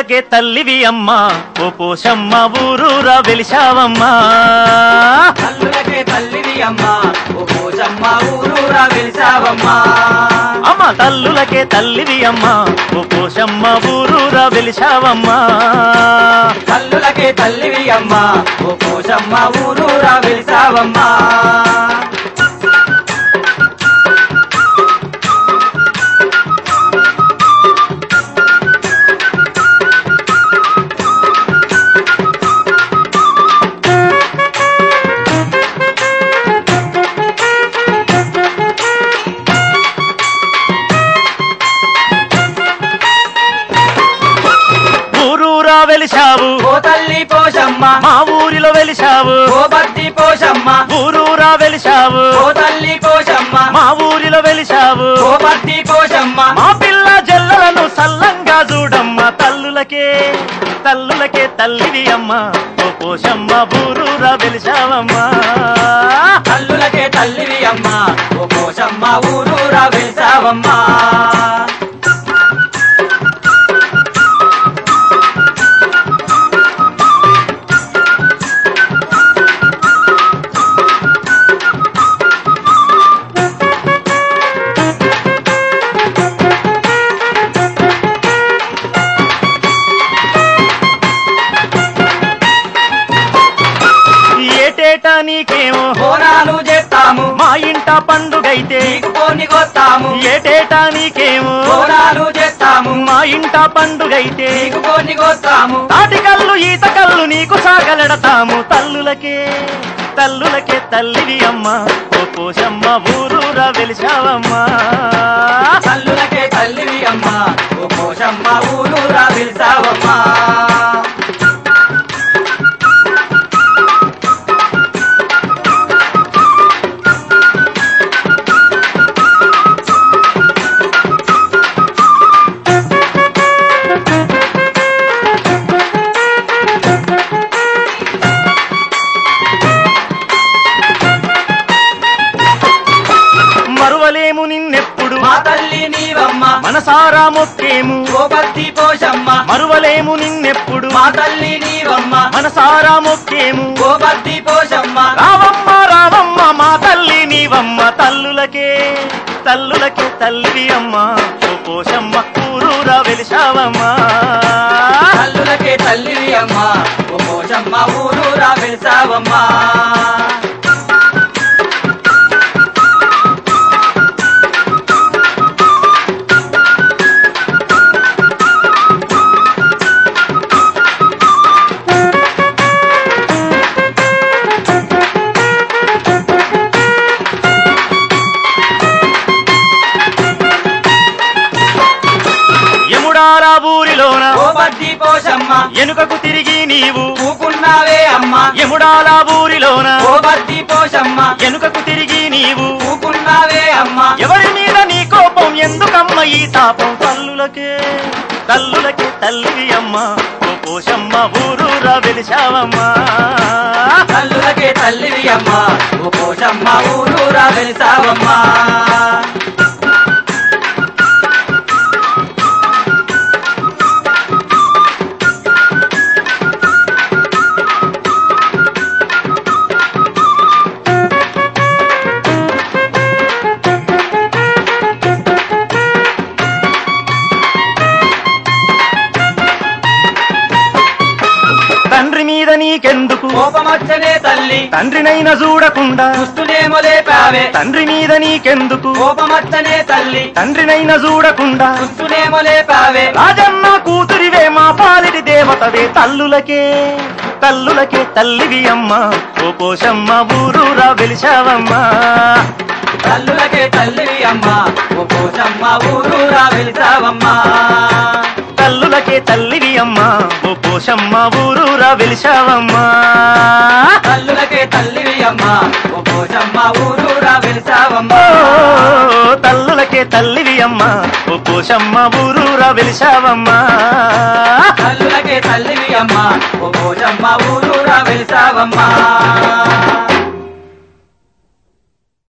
తల్లులకే తల్లివి అమ్మా ఓ పోషమ్మ ఊరూరా వెలిశావమ్మా తల్లులకే తల్లివి అమ్మా ఓ పోచమ్మ ఊరూరా వెలిసావమ్మా అమ్మ తల్లులకే తల్లివి అమ్మా ఓ పోషమ్మ ఊరూరా వెలిశావమ్మా తల్లులకే తల్లివి అమ్మా ఓ పోచమ్మ ఊరూరా వెలిసావమ్మా ఊరూరా వెలిశావు ఓ తల్లి పోషమ్మ మా ఊరిలో వెలిశావు ఓ భక్తి పోషమ్మ ఊరూరా వెలిశావు ఓ తల్లి పోషమ్మ మా ఊరిలో వెలిశావు ఓ భక్తి పోషమ్మ మా పిల్ల జల్లలను సల్లంగా చూడమ్మ తల్లులకే తల్లులకే తల్లివి అమ్మ ఓ పోషమ్మ ఊరూరా వెలిశావమ్మా తల్లులకే తల్లివి అమ్మా ఓ పోషమ్మ ఊరూరా వెలిసావమ్మా ఏటేటా నీకేమో బోనాలు చేస్తాము మా ఇంట పండుగైతే నీకు కొన్ని కొత్తాము ఏటేటా నీకేమో బోనాలు చేస్తాము మా ఇంట పండుగైతే నీకు కొన్ని కొత్తాము తాటికల్లు ఈత కళ్ళు నీకు సాగలడతాము తల్లులకే తల్లులకే తల్లివి అమ్మ ఓ పోషమ్మ ఊరూరా వెలిశావమ్మా తల్లులకే తల్లివి అమ్మా ఓ పోషమ్మ ఊరూరా వెలిసావమ్మా మరువలేము నిన్నెప్పుడు మా తల్లి నీవమ్మ మనసారా మొక్కేము ఓ భక్తి పోషమ్మ మరువలేము నిన్నెప్పుడు మా తల్లి నీవమ్మ మనసారా మొక్కేము ఓ భక్తి పోషమ్మ రావమ్మ రావమ్మ మా తల్లి నీవమ్మ తల్లులకే తల్లులకే తల్లివి అమ్మ ఓ పోషమ్మ ఊరూరా వెలిశావమ్మా తల్లులకే తల్లివి అమ్మా ఓ పోషమ్మ ఊరూరా వెలిసావమ్మా యముడారా ఊరిలోన ఓ భక్తి పోషమ్మ ఎనుకకు తిరిగి నీవు ఊకున్నావే అమ్మా యముడాలా ఊరిలోన ఓ భక్తి పోషమ్మ ఎనుకకు తిరిగి నీవు ఊకున్నావే అమ్మా ఎవరి మీద నీ కోపం ఎందుకమ్మ ఈ తాపం తల్లులకే తల్లులకే తల్లివి అమ్మ ఓ పోషమ్మ ఊరూరా వెలిశావమ్మా తల్లులకే తల్లివి అమ్మా ఓ పోషమ్మ ఊరూరా వెలిసావమ్మా తండ్రి మీద నీకెందుకు కోపమచ్చనే తల్లి తండ్రినైనా చూడకుండా దుస్తునేమో లేపావే తండ్రి మీద నీకెందుకు కోపమచ్చనే తల్లి తండ్రినైనా చూడకుండా దుస్తునేమో లేపావే రాజన్న కూతురివే మా పాలిటి దేవతవే తల్లులకే తల్లులకే తల్లివి అమ్మ ఓ పోషమ్మ ఊరూరా వెలిశావమ్మా తల్లులకే తల్లివి అమ్మా ఓ పోషమ్మ ఊరూరా వెలిసావమ్మా తల్లులకే తల్లివి అమ్మ ఓ పోషమ్మ ఊరూరా వెలిశావమ్మా తల్లులకే తల్లివి అమ్మా ఓ పోషమ్మ ఊరూరా వెలిసావమ్మా ఓ తల్లులకే తల్లివి అమ్మ ఓ పోషమ్మ ఊరూరా వెలిశావమ్మా తల్లులకే తల్లివి అమ్మా ఓ పోషమ్మ ఊరూరా వెలిసావమ్మా